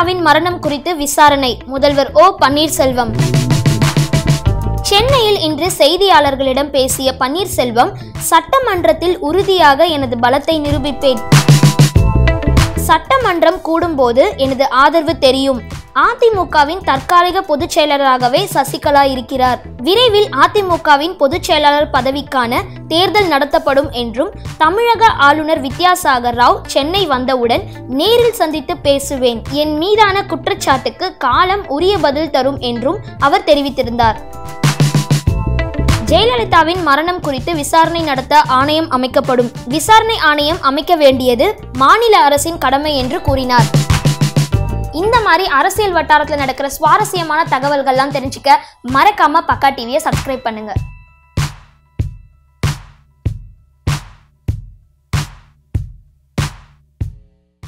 ஜெயலலிதாவின் மரணம் குறித்து விசாரணை முதல்வர் ஓ பன்னீர்செல்வம் சென்னையில் இன்று செய்தியாளர்களிடம் பேசிய பன்னீர்செல்வம் சட்டமன்றத்தில் உறுதியாக எனது பலத்தை நிரூபிப்பேன் சட்டமன்றம் கூடும்போது எனது ஆதரவு தெரியும் அதிமுகவின் தற்காலிக பொதுச் செயலராகவே சசிகலா இருக்கிறார் விரைவில் அதிமுகவின் பொதுச் செயலாளர் பதவிக்கான தேர்தல் நடத்தப்படும் என்றும் தமிழக ஆளுநர் வித்யாசாகர் ராவ் சென்னை வந்தவுடன் நேரில் சந்தித்து பேசுவேன் என் மீதான குற்றச்சாட்டுக்கு காலம் உரிய பதில் தரும் என்றும் அவர் தெரிவித்திருந்தார் ஜெயலலிதாவின் மரணம் குறித்து விசாரணை நடத்த ஆணையம் அமைக்கப்படும் விசாரணை ஆணையம் அமைக்க வேண்டியது மாநில அரசின் கடமை என்று கூறினார் இந்த மாதிரி அரசியல் வட்டாரத்தில் நடக்கிற சுவாரஸ்யமான தகவல்கள்லாம் தெரிஞ்சுக்க மறக்காம பக்கா டிவியை சப்ஸ்கிரைப் பண்ணுங்க